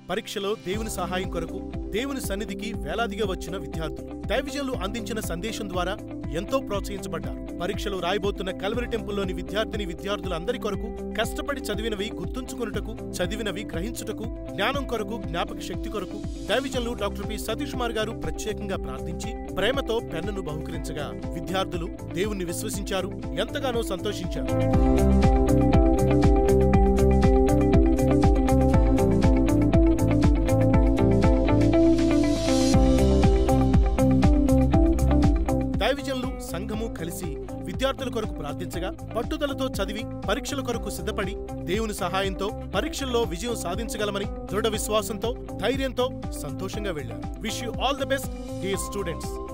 పరీక్షలో దేవుని సహాయం కొరకు దేవుని సన్నిధికి వేలాదిగా వచ్చిన విద్యార్థులు దైవజనులు అందించిన సందేశం ద్వారా ఎంతో ప్రోత్సహించబడ్డారు పరీక్షలు రాయబోతున్న కల్వరి టెంపుల్లోని విద్యార్థిని విద్యార్థులందరి కొరకు కష్టపడి చదివినవి గుర్తుంచుకొనుటకు చదివినవి గ్రహించుటకు జ్ఞానం కొరకు జ్ఞాపక శక్తి కొరకు దైవజనులు డాక్టర్ పి సతీష్ కుమార్ గారు ప్రత్యేకంగా ప్రార్థించి ప్రేమతో పెన్నును బహుకరించగా విద్యార్థులు దేవుణ్ణి విశ్వసించారు ఎంతగానో సంతోషించారు దైవజనులు సంఘము కలిసి విద్యార్థుల కొరకు ప్రార్థించగా పట్టుదలతో చదివి పరీక్షల కొరకు సిద్ధపడి దేవుని సహాయంతో పరీక్షల్లో విజయం సాధించగలమని దృఢ విశ్వాసంతో ధైర్యంతో సంతోషంగా వెళ్లారు wish you all the best dear students